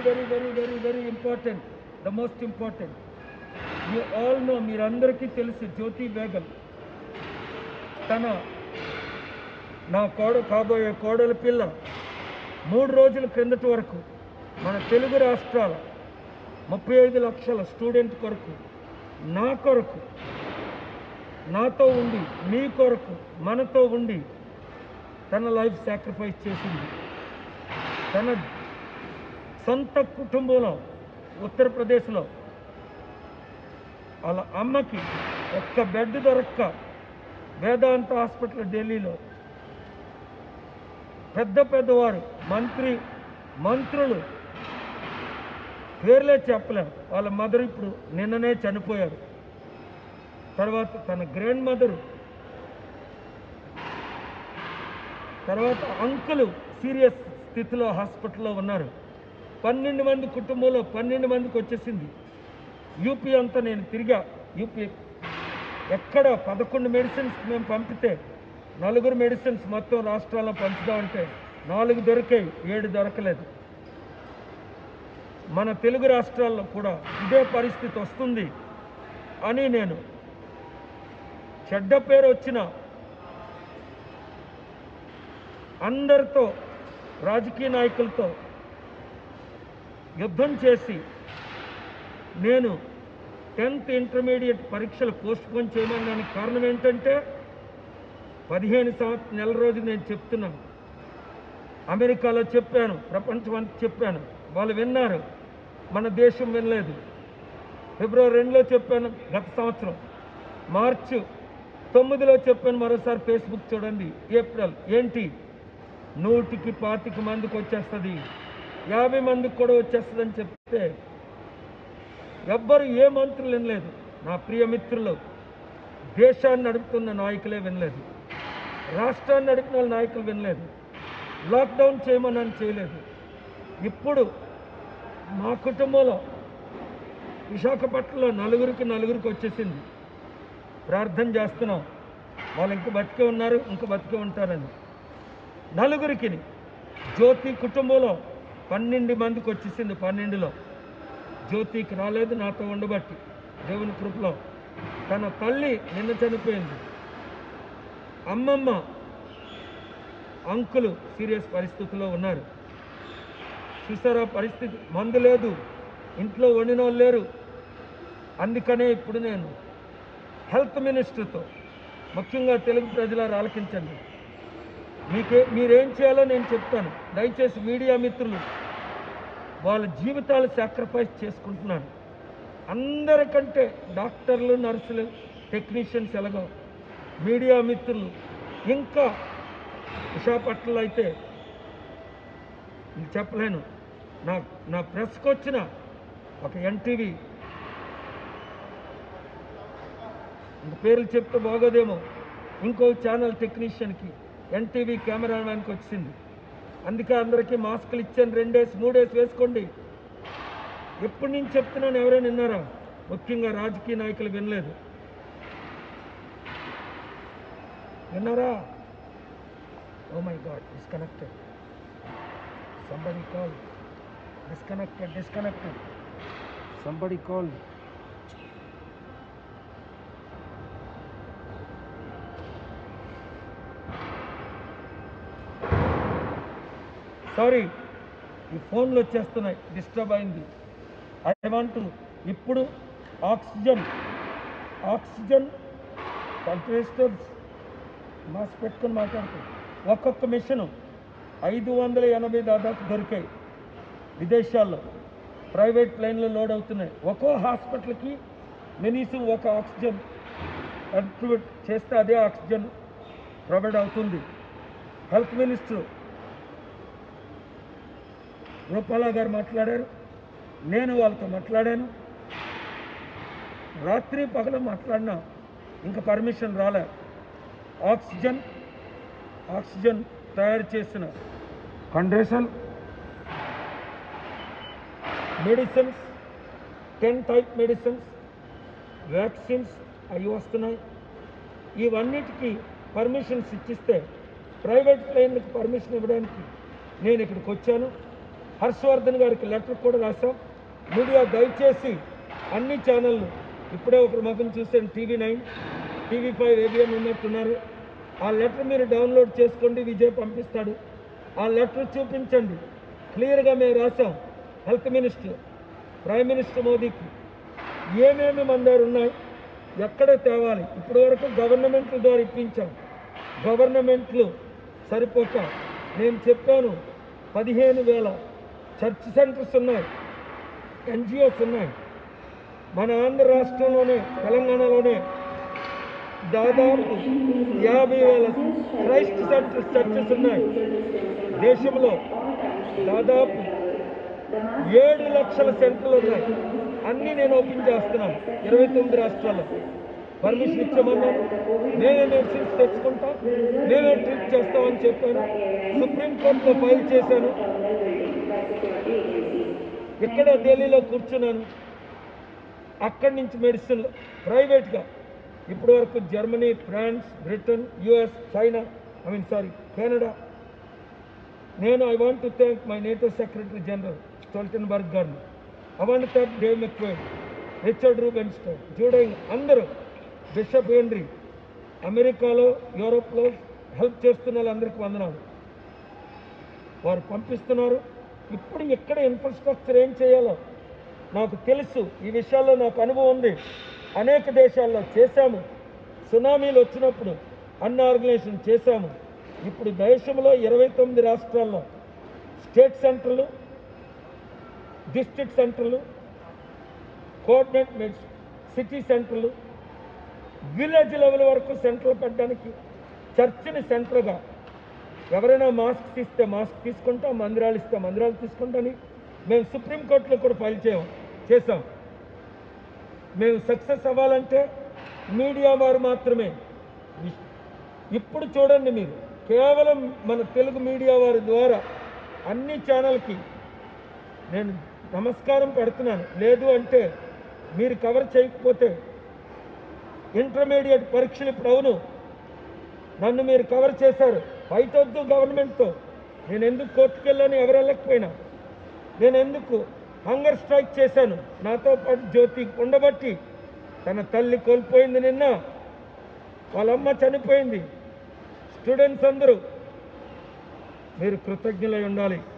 very very very very important the most important you all know మీరందరికీ తెలుసు జ్యోతి bagel తన నా కోడ కాబోయే కోడల పిల్ల మూడు రోజుల క్రిందటి వరకు మన తెలుగు రాష్ట్రాల ముప్పై ఐదు లక్షల స్టూడెంట్ కొరకు నా కొరకు నాతో ఉండి మీ కొరకు మనతో ఉండి తన లైఫ్ సాక్రిఫైస్ చేసింది తన సొంత కుటుంబంలో ఉత్తరప్రదేశ్లో వాళ్ళ అమ్మకి ఒక్క బెడ్ దొరక్క వేదాంత హాస్పిటల్ ఢిల్లీలో పెద్ద పెద్దవారు మంత్రి మంత్రులు పేర్లే చెప్పలేం వాళ్ళ మదర్ ఇప్పుడు నిన్ననే చనిపోయారు తర్వాత తన గ్రాండ్ మదరు తర్వాత అంకులు సీరియస్ స్థితిలో హాస్పిటల్లో ఉన్నారు పన్నెండు మంది కుటుంబంలో పన్నెండు మందికి వచ్చేసింది యూపీ అంతా నేను తిరిగా యూపీ ఎక్కడ పదకొండు మెడిసిన్స్ మేము పంపితే నలుగురు మెడిసిన్స్ మొత్తం రాష్ట్రాల్లో పంచుదామంటే నాలుగు దొరికాయి ఏడు దొరకలేదు మన తెలుగు రాష్ట్రాల్లో కూడా ఇదే పరిస్థితి వస్తుంది అని నేను చెడ్డ పేరు వచ్చిన అందరితో రాజకీయ నాయకులతో యుద్ధం చేసి నేను టెన్త్ ఇంటర్మీడియట్ పరీక్షలు పోస్ట్ పోన్ చేయమనడానికి కారణం ఏంటంటే పదిహేను సంవత్సరం నెల రోజులు నేను చెప్తున్నాను అమెరికాలో చెప్పాను ప్రపంచం అంతా చెప్పాను వాళ్ళు విన్నారు మన దేశం వినలేదు ఫిబ్రవరి రెండులో చెప్పాను గత సంవత్సరం మార్చి తొమ్మిదిలో చెప్పాను మరోసారి ఫేస్బుక్ చూడండి ఏప్రిల్ ఏంటి నూటికి పాతిక మందికి వచ్చేస్తుంది యాభై మందికి కూడా వచ్చేస్తుందని చెప్తే ఎవ్వరు ఏ మంత్రులు వినలేదు నా ప్రియ మిత్రులు దేశాన్ని నడుపుతున్న నాయకులే వినలేదు రాష్ట్రాన్ని నడిపిన వాళ్ళ నాయకులు వినలేదు లాక్డౌన్ చేయమని చేయలేదు ఇప్పుడు మా కుటుంబంలో విశాఖపట్నంలో నలుగురికి నలుగురికి వచ్చేసింది ప్రార్థన చేస్తున్నాం వాళ్ళు ఇంక బతికే ఉన్నారు ఇంక బతికే ఉంటారని నలుగురికి జ్యోతి కుటుంబంలో పన్నెండు మందికి వచ్చేసింది పన్నెండులో జ్యోతికి రాలేదు నాతో ఉండబట్టి దేవుని కృపలో తన తల్లి నిన్న చనిపోయింది అమ్మమ్మ అంకులు సీరియస్ పరిస్థితుల్లో ఉన్నారు చూసారా పరిస్థితి మందు లేదు ఇంట్లో వండిన వాళ్ళు లేరు అందుకనే ఇప్పుడు నేను హెల్త్ మినిస్టర్తో ముఖ్యంగా తెలుగు ప్రజలారు ఆలకించండి మీకే మీరేం చేయాలో నేను చెప్తాను దయచేసి మీడియా మిత్రులు వాళ్ళ జీవితాలు సాక్రిఫైస్ చేసుకుంటున్నారు అందరికంటే డాక్టర్లు నర్సులు టెక్నీషియన్స్ ఎలాగో మీడియా మిత్రులు ఇంకా విశాఖపట్నంలో అయితే ఇది చెప్పలేను నా నా ప్రెస్కి వచ్చిన ఒక ఎన్టీవీ ఇంక పేర్లు చెప్తే బాగోదేమో ఇంకో ఛానల్ టెక్నీషియన్కి ఎన్టీవీ కెమెరామ్యాన్కి వచ్చింది అందుకే అందరికీ మాస్కులు ఇచ్చాను రెండేసి మూడేసి వేసుకోండి ఎప్పటి నుంచి చెప్తున్నాను ఎవరైనా విన్నారా ముఖ్యంగా రాజకీయ నాయకులు వినలేదు విన్నారా oh my God disconnected somebody call disconnected disconnected somebody call sorry ఈ ఫోన్లు వచ్చేస్తున్నాయి డిస్టర్బ్ అయింది ఐ వాంట్ ఇప్పుడు ఆక్సిజన్ ఆక్సిజన్ కంట్రేస్టర్స్ మాస్క్ పెట్టుకొని మాట్లాడుతూ ఒక్కొక్క మిషన్ ఐదు వందల ఎనభై దాదాపు దొరికాయి విదేశాల్లో ప్రైవేట్ ప్లేన్లో లోడ్ అవుతున్నాయి ఒక్కో హాస్పిటల్కి కనీసం ఒక ఆక్సిజన్ కంట్రిబ్యూట్ చేస్తే అదే ఆక్సిజన్ ప్రొవైడ్ అవుతుంది హెల్త్ మినిస్టర్ రూపాలా గారు మాట్లాడారు నేను వాళ్ళతో మాట్లాడాను రాత్రి పగల మాట్లాడినా ఇంకా పర్మిషన్ రాలే ఆక్సిజన్ ఆక్సిజన్ తయారు చేసిన concentration medicines ten type medicines vaccines అవి వస్తున్నాయి ఇవన్నిటికీ పర్మిషన్స్ ఇచ్చిస్తే ప్రైవేట్ ప్లేన్లకు పర్మిషన్ ఇవ్వడానికి నేను ఇక్కడికి వచ్చాను హర్షవర్ధన్ గారికి లెటర్ కూడా రాసాం మీడియా దయచేసి అన్ని ఛానళ్ళు ఇప్పుడే ఒకరు మగం చూసాను TV nine TV five ABN ఉన్నట్టున్నారు ఆ లెటర్ మీరు డౌన్లోడ్ చేసుకోండి విజయ్ పంపిస్తాడు ఆ లెటర్ చూపించండి క్లియర్గా మేము రాసాం హెల్త్ మినిస్టర్ ప్రైమ్ మినిస్టర్ మోదీకి ఏమేమి మందారు ఉన్నాయి ఎక్కడ తేవాలి ఇప్పటి వరకు గవర్నమెంట్ల ద్వారా ఇప్పించాం గవర్నమెంట్లు సరిపోక నేను చెప్పాను పదిహేను వేల చర్చ్ సెంటర్స్ ఉన్నాయి ఎన్జిఓస్ ఉన్నాయి మన ఆంధ్ర రాష్ట్రంలోనే తెలంగాణలోనే దాదాపు యాభై వేల క్రైస్ట్ సెంటర్స్ చర్చెస్ ఉన్నాయి దేశంలో దాదాపు ఏడు లక్షల సెంటర్లు ఉన్నాయి అన్నీ నేను ఓపెన్ చేస్తున్నాను ఇరవై తొమ్మిది రాష్ట్రాల్లో పర్మిషన్ ఇచ్చామన్నాను మేమే మెడిసిన్స్ తెచ్చుకుంటాం మేమే ట్రీట్ చేస్తామని చెప్పాను సుప్రీంకోర్టులో ఫైల్ చేశాను ఇక్కడ ఢిల్లీలో కూర్చున్నాను అక్కడి నుంచి మెడిసిన్ ప్రైవేట్గా ఇప్పటి వరకు Germany France Britain US China I mean sorry Canada నేను I want to thank my native secretary general Stoltenberg గారిని I want thank Dave McQuade Richard Rubenstein జూడైన్ అందరూ బిషప్ హెన్రీ అమెరికాలో యూరోప్లో హెల్ప్ చేస్తున్న వాళ్ళందరికీ వందనాలు వారు పంపిస్తున్నారు ఇప్పుడు ఎక్కడ ఇన్ఫ్రాస్ట్రక్చర్ ఏం చేయాలో నాకు తెలుసు ఈ విషయాల్లో నాకు అనుభవం ఉంది అనేక దేశాల్లో చేశాము సునామీలు వచ్చినప్పుడు అన్న ఆర్గనైజేషన్ చేశాము ఇప్పుడు దేశంలో ఇరవై తొమ్మిది రాష్ట్రాల్లో స్టేట్ సెంటర్లు డిస్ట్రిక్ట్ సెంటర్లు కోఆర్డినేట్ మెడ్స్ సిటీ సెంటర్లు విలేజ్ లెవెల్ వరకు సెంటర్లు పెట్టడానికి చర్చిని సెంటర్గా ఎవరైనా మాస్క్ తీస్తే మాస్క్ తీసుకుంటాం మందిరాలు ఇస్తే మందిరాలు తీసుకుంటామని మేము సుప్రీంకోర్టులో కూడా ఫైల్ చేయం చేసాం మేము సక్సెస్ అవ్వాలంటే మీడియా వారు మాత్రమే ఇప్పుడు చూడండి మీరు కేవలం మన తెలుగు మీడియా వారి ద్వారా అన్ని ఛానల్కి నేను నమస్కారం పెడుతున్నాను లేదు అంటే మీరు కవర్ చేయకపోతే ఇంటర్మీడియట్ పరీక్షలు ఇప్పుడు అవును నన్ను మీరు కవర్ చేశారు ఫైట్ వద్దు గవర్నమెంట్తో నేను ఎందుకు కోర్టుకు వెళ్ళాను ఎవరు వెళ్ళకపోయినా నేను ఎందుకు హంగర్ స్ట్రైక్ చేశాను నాతో పాటు జ్యోతి ఉండబట్టి తన తల్లి కోల్పోయింది నిన్న వాళ్ళమ్మ చనిపోయింది స్టూడెంట్స్ అందరూ మీరు కృతజ్ఞులై ఉండాలి